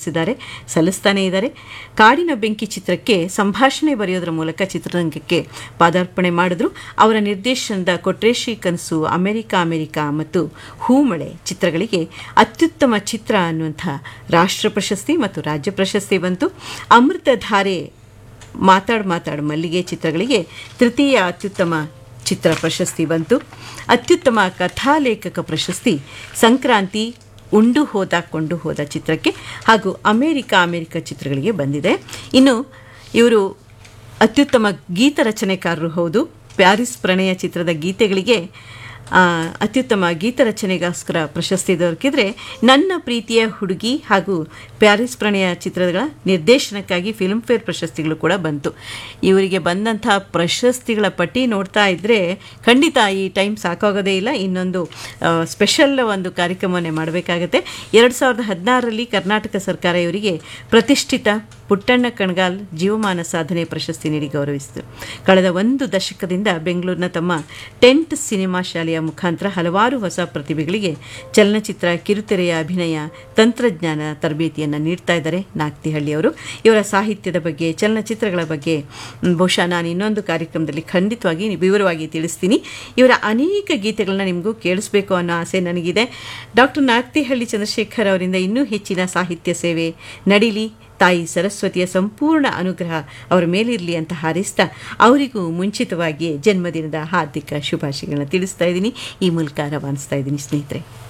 ಸಲ್ಲಿಸಿದ್ದಾರೆ ಸಲ್ಲಿಸ್ತಾನೇ ಇದ್ದಾರೆ ಕಾಡಿನ ಬೆಂಕಿ ಚಿತ್ರಕ್ಕೆ ಸಂಭಾಷಣೆ ಬರೆಯೋದರ ಮೂಲಕ ಚಿತ್ರರಂಗಕ್ಕೆ ಪಾದಾರ್ಪಣೆ ಮಾಡಿದ್ರು ಅವರ ನಿರ್ದೇಶನದ ಕೊಟ್ರೇಶಿ ಕನಸು ಅಮೆರಿಕ ಅಮೆರಿಕ ಮತ್ತು ಹೂಮಳೆ ಚಿತ್ರಗಳಿಗೆ ಅತ್ಯುತ್ತಮ ಚಿತ್ರ ಅನ್ನುವಂಥ ರಾಷ್ಟ್ರ ಪ್ರಶಸ್ತಿ ಮತ್ತು ರಾಜ್ಯ ಪ್ರಶಸ್ತಿ ಬಂತು ಅಮೃತಧಾರೆ ಮಾತಾಡ್ ಮಾತಾಡ್ ಮಲ್ಲಿಗೆ ಚಿತ್ರಗಳಿಗೆ ತೃತೀಯ ಅತ್ಯುತ್ತಮ ಚಿತ್ರ ಪ್ರಶಸ್ತಿ ಬಂತು ಅತ್ಯುತ್ತಮ ಕಥಾಲೇಖಕ ಪ್ರಶಸ್ತಿ ಸಂಕ್ರಾಂತಿ ಉಂಡು ಹೋದ ಕೊಂಡು ಹೋದ ಚಿತ್ರಕ್ಕೆ ಹಾಗೂ ಅಮೇರಿಕ ಅಮೇರಿಕ ಚಿತ್ರಗಳಿಗೆ ಬಂದಿದೆ ಇನ್ನು ಇವರು ಅತ್ಯುತ್ತಮ ಗೀತ ರಚನೆಕಾರರು ಹೌದು ಪ್ಯಾರಿಸ್ ಪ್ರಣಯ ಚಿತ್ರದ ಗೀತೆಗಳಿಗೆ ಆ, ಅತ್ಯುತ್ತಮ ಗೀತ ರಚನೆಗೋಸ್ಕರ ಪ್ರಶಸ್ತಿ ದೊರಕಿದ್ರೆ ನನ್ನ ಪ್ರೀತಿಯ ಹುಡುಗಿ ಹಾಗೂ ಪ್ಯಾರಿಸ್ ಪ್ರಣಯ ಚಿತ್ರಗಳ ನಿರ್ದೇಶನಕ್ಕಾಗಿ ಫಿಲ್ಮ್ಫೇರ್ ಪ್ರಶಸ್ತಿಗಳು ಕೂಡ ಬಂತು ಇವರಿಗೆ ಬಂದಂಥ ಪ್ರಶಸ್ತಿಗಳ ಪಟ್ಟಿ ನೋಡ್ತಾ ಇದ್ದರೆ ಖಂಡಿತ ಈ ಟೈಮ್ ಸಾಕಾಗೋದೇ ಇಲ್ಲ ಇನ್ನೊಂದು ಸ್ಪೆಷಲ್ ಒಂದು ಕಾರ್ಯಕ್ರಮವನ್ನೇ ಮಾಡಬೇಕಾಗತ್ತೆ ಎರಡು ಸಾವಿರದ ಹದಿನಾರರಲ್ಲಿ ಕರ್ನಾಟಕ ಸರ್ಕಾರ ಇವರಿಗೆ ಪ್ರತಿಷ್ಠಿತ ಪುಟ್ಟಣ್ಣ ಕಣಗಾಲ್ ಜೀವಮಾನ ಸಾಧನೆ ಪ್ರಶಸ್ತಿ ನೀಡಿ ಗೌರವಿಸಿತು ಕಳೆದ ಒಂದು ದಶಕದಿಂದ ಬೆಂಗಳೂರಿನ ತಮ್ಮ ಟೆಂಟ್ ಸಿನಿಮಾ ಶಾಲೆಯ ಮುಖಾಂತರ ಹಲವಾರು ಹೊಸ ಪ್ರತಿಭೆಗಳಿಗೆ ಚಲನಚಿತ್ರ ಕಿರುತೆರೆಯ ಅಭಿನಯ ತಂತ್ರಜ್ಞಾನ ತರಬೇತಿಯನ್ನು ನೀಡ್ತಾ ಇದ್ದಾರೆ ನಾಗ್ತಿಹಳ್ಳಿಯವರು ಇವರ ಸಾಹಿತ್ಯದ ಬಗ್ಗೆ ಚಲನಚಿತ್ರಗಳ ಬಗ್ಗೆ ಮ್, ಬಹುಶಃ ನಾನು ಇನ್ನೊಂದು ಕಾರ್ಯಕ್ರಮದಲ್ಲಿ ಖಂಡಿತವಾಗಿ ವಿವರವಾಗಿ ತಿಳಿಸ್ತೀನಿ ಇವರ ಅನೇಕ ಗೀತೆಗಳನ್ನ ನಿಮಗೂ ಕೇಳಿಸ್ಬೇಕು ಅನ್ನೋ ಆಸೆ ನನಗಿದೆ ಡಾಕ್ಟರ್ ನಾಗ್ತಿಹಳ್ಳಿ ಚಂದ್ರಶೇಖರ್ ಅವರಿಂದ ಇನ್ನೂ ಹೆಚ್ಚಿನ ಸಾಹಿತ್ಯ ಸೇವೆ ನಡಿಲಿ ತಾಯಿ ಸರಸ್ವತಿಯ ಸಂಪೂರ್ಣ ಅನುಗ್ರಹ ಅವರ ಮೇಲಿರಲಿ ಅಂತ ಹಾರೈಸ್ತಾ ಅವರಿಗೂ ಮುಂಚಿತವಾಗಿಯೇ ಜನ್ಮದಿನದ ಹಾರ್ದಿಕ ಶುಭಾಶಯಗಳನ್ನ ತಿಳಿಸ್ತಾ ಇದ್ದೀನಿ ಈ ಮೂಲಕ ರವಾನಿಸ್ತಾ ಇದ್ದೀನಿ ಸ್ನೇಹಿತರೆ